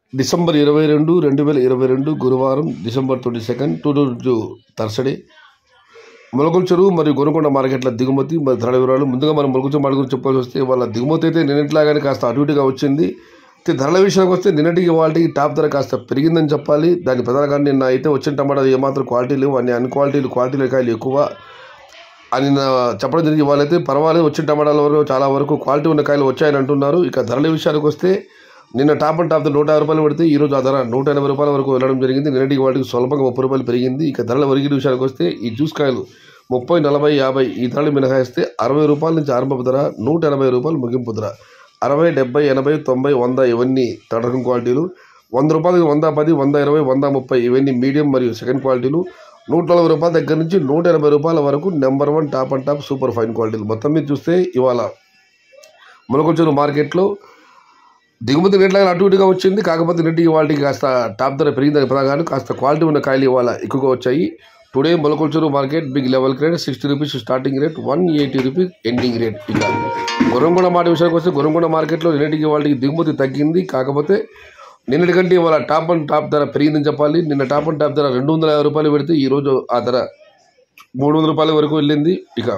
December ఇరవై రెండు రెండు వేల ఇరవై రెండు గురువారం December twenty second two thousand Thursday Molakala Cheruvu మరియు గొనకొండ మార్కెట్ల దిగుమతి మరియు ధరల వివరాలు ముందుగా మనం మొలకల చెరువు మార్కెట్ గురించి చెప్పాల్సి వస్తే వాళ్ళ దిగుమతి అయితే నిన్నట్లాగానే కాస్త అటు ఇటుగా వచ్చింది అయితే ధరల విషయానికి వస్తే నిన్నటికి వాళ్ళకి టాప్ ధర కాస్త పెరిగిందని చెప్పాలి దాని ప్రధాన కారణం నిన్న అయితే వచ్చిన టమాటాలు ఏమాత్రం క్వాలిటీ లేవు అన్ని అన్ని క్వాలిటీలు క్వాలిటీల కాయలు ఎక్కువ అని నా చెప్పడం జరిగింది వాళ్ళైతే పర్వాలేదు వచ్చిన టమాటాల వరకు చాలా వరకు క్వాలిటీ ఉన్న కాయలు వచ్చాయని అంటున్నారు ఇక ధరల విషయానికి వస్తే నిన్న టాప్ అండ్ టాప్ ధర నూట యాభై రూపాయలు పెడితే ఈ రోజు ఆ ధర నూట ఎనభై రూపాయల వరకు వెళ్ళడం జరిగింది నిన్నటికి వాటికి స్వల్పంగా ముప్పై రూపాయలు పెరిగింది ఇక ధరల ఒరిగిన విషయానికి వస్తే ఈ జ్యూస్ కాయలు ముప్పై నలభై యాభై ఈ ధరలు మినహాయిస్తే అరవై రూపాయల నుంచి ఆరంభపు ధర నూట ఎనభై రూపాయలు ముగింపు ధర అరవై డెబ్బై ఎనభై తొంభై వంద ఇవన్నీ థర్డ్ రకం క్వాలిటీలు వంద రూపాయలకి వంద పది వంద ఇరవై వంద ముప్పై ఇవన్నీ మీడియం మరియు సెకండ్ క్వాలిటీలు నూట నలభై రూపాయల దగ్గర నుంచి నూట ఎనభై రూపాయల వరకు number one top and top super fine క్వాలిటీలు మొత్తం మీద చూస్తే ఇవాళ ములకొల్చూరు మార్కెట్లో దిగుమతి రేట్ల అటు ఇటుగా వచ్చింది కాకపోతే నెట్టి ఇవాళకి కాస్త టాప్ ధర పెరిగిందని ప్రధాన కాస్త క్వాలిటీ ఉన్న కాయలు ఇవాళ ఎక్కువగా వచ్చాయి today Molakalacheruvu market big level rate sixty rupees starting rate one eighty rupees ending rate ఇక గొరంగొండ మాట విషయానికి వస్తే గొరంగొండ మార్కెట్లో నిన్నటికి వాళ్ళకి దిగుమతి తగ్గింది కాకపోతే నిన్నటి కంటే ఇవాళ టాప్ అండ్ టాప్ ధర పెరిగిందని చెప్పాలి నిన్న టాప్ అండ్ టాప్ ధర రెండు వందల యాభై రూపాయలు పెడితే ఈరోజు ఆ ధర మూడు వందల రూపాయల వరకు వెళ్ళింది ఇక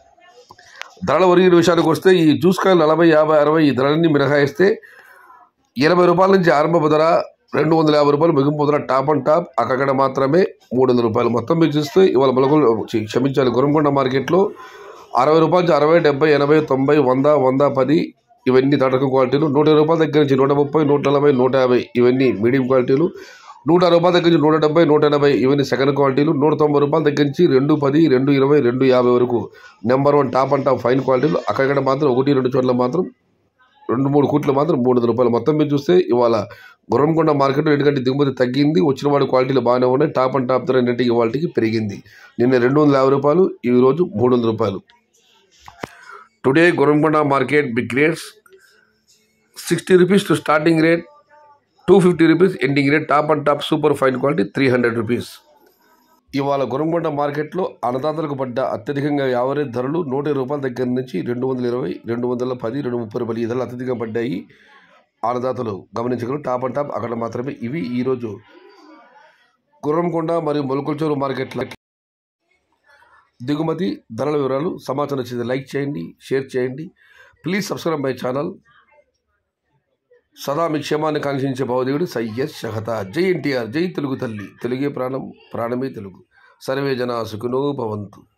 ధరల ఒరిగిన విషయానికి వస్తే ఈ జ్యూస్ కాయలు నలభై యాభై అరవై ఈ ధరలన్నీ మినహాయిస్తే ఎనభై రూపాయల నుంచి ఆరంభపు ధర రెండు వందల యాభై రూపాయలు ముగింపు ధర టాప్ అండ్ టాప్ అక్కడ మాత్రమే మూడు వందల రూపాయలు మొత్తం మీరు చూస్తే ఇవాళ మొలకలు క్ష- క్షమించాలి గురంకొండ మార్కెట్లో అరవై రూపాయల నుంచి అరవై డెబ్బై ఎనభై తొంభై వంద వంద పది ఇవన్నీ తటక క్వాలిటీలు నూట ఇరవై రూపాయల దగ్గర నుంచి నూట ముప్పై నూట నలభై నూట యాభై ఇవన్నీ మీడియం క్వాలిటీలు నూట అరవై రూపాయల దగ్గర నుంచి నూట డెబ్బై నూట ఎనభై ఇవన్నీ సెకండ్ క్వాలిటీలు నూట తొంభై రూపాయల దగ్గర నుంచి రెండు పది రెండు ఇరవై రెండు యాభై వరకు number one top and top fine క్వాలిటీలు అక్కడక్కడ మాత్రం ఒకటి రెండు చోట్ల మాత్రం రెండు మూడు కోట్లు మాత్రం మూడు వందల రూపాయలు మొత్తం మీరు చూస్తే ఇవాళ గుర్రంకొండ మార్కెట్లో ఎందుకంటే దిగుమతి తగ్గింది వచ్చిన వాడి క్వాలిటీలు బాగానే ఉన్నాయి టాప్ అండ్ టాప్ ధర రెండింటికి వాళ్ళకి పెరిగింది నిన్న రెండు వందల యాభై రూపాయలు ఈ రోజు మూడు వందల రూపాయలు today Gurramkonda market big rates sixty rupees to starting rate two fifty rupees ending rate top and top super fine quality three hundred rupees ఇవాళ గురంకొండ మార్కెట్లో అన్నదాతలకు పడ్డ అత్యధికంగా యావరేజ్ ధరలు నూట ఇరవై రూపాయల దగ్గర నుంచి రెండు వందల ఇరవై రెండు వందల పది రెండు ముప్పై రూపాయలు ఈ ధరలు అత్యధికంగా పడ్డాయి అన్నదాతలు గమనించగలరు టాప్ అండ్ టాప్ అక్కడ మాత్రమే ఇవి ఈరోజు గుర్రంకొండ మరియు మొలకొల్చూరు మార్కెట్ల దిగుమతి ధరల వివరాలు సమాచారం వచ్చింది లైక్ చేయండి షేర్ చేయండి ప్లీజ్ సబ్స్క్రైబ్ మై ఛానల్ సదా మీ క్షేమాన్ని కాంక్షించే భావదేవుడు సయ్యద్ షహత జై ఎన్టీఆర్ జై తెలుగు తల్లి తెలుగే ప్రాణం ప్రాణమే తెలుగు సర్వే జన సుఖినో భవంతు